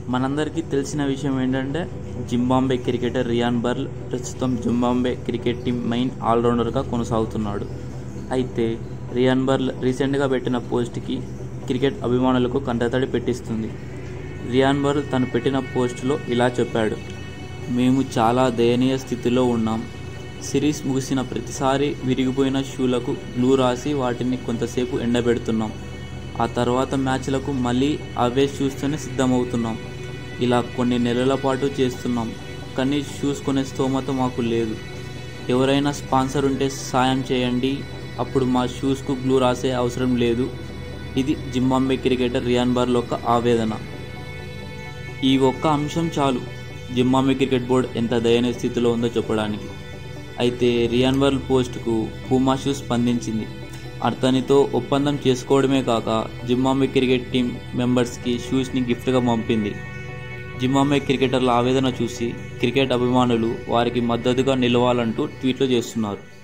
మనందరికీ తెలిసిన విషయం ఏంటంటే జింబాంబే క్రికెటర్ రియాన్ బర్ల్ ప్రస్తుతం జింబాంబే క్రికెట్ టీం మెయిన్ ఆల్రౌండర్గా కొనసాగుతున్నాడు అయితే రియాన్ బర్ల్ రీసెంట్గా పెట్టిన పోస్ట్కి క్రికెట్ అభిమానులకు కంటతడి పెట్టిస్తుంది రియాన్ బర్ల్ తను పెట్టిన పోస్టులో ఇలా చెప్పాడు మేము చాలా దయనీయ స్థితిలో ఉన్నాం సిరీస్ ముగిసిన ప్రతిసారి విరిగిపోయిన షూలకు గ్లూ రాసి వాటిని కొంతసేపు ఎండబెడుతున్నాం ఆ తర్వాత మ్యాచ్లకు మళ్ళీ అవే షూస్తోనే సిద్ధమవుతున్నాం ఇలా కొన్ని నెలల పాటు చేస్తున్నాం కానీ షూస్ కొనే స్తోమత మాకు లేదు ఎవరైనా స్పాన్సర్ ఉంటే సాయం చేయండి అప్పుడు మా షూస్కు గ్లూ రాసే అవసరం లేదు ఇది జింబాంబే క్రికెటర్ రియాన్ బార్ల యొక్క ఆవేదన ఈ ఒక్క అంశం చాలు జింబాంబే క్రికెట్ బోర్డ్ ఎంత దయనీయ స్థితిలో ఉందో చెప్పడానికి అయితే రియాన్ బర్ల్ పోస్టుకు పూమా షూ స్పందించింది అతనితో ఒప్పందం చేసుకోవడమే కాక జింబాంబే క్రికెట్ టీం మెంబర్స్కి షూస్ని గిఫ్ట్గా పంపింది జింబాంబే క్రికెటర్ల ఆవేదన చూసి క్రికెట్ అభిమానులు వారికి మద్దతుగా నిలవాలంటూ ట్వీట్లు చేస్తున్నారు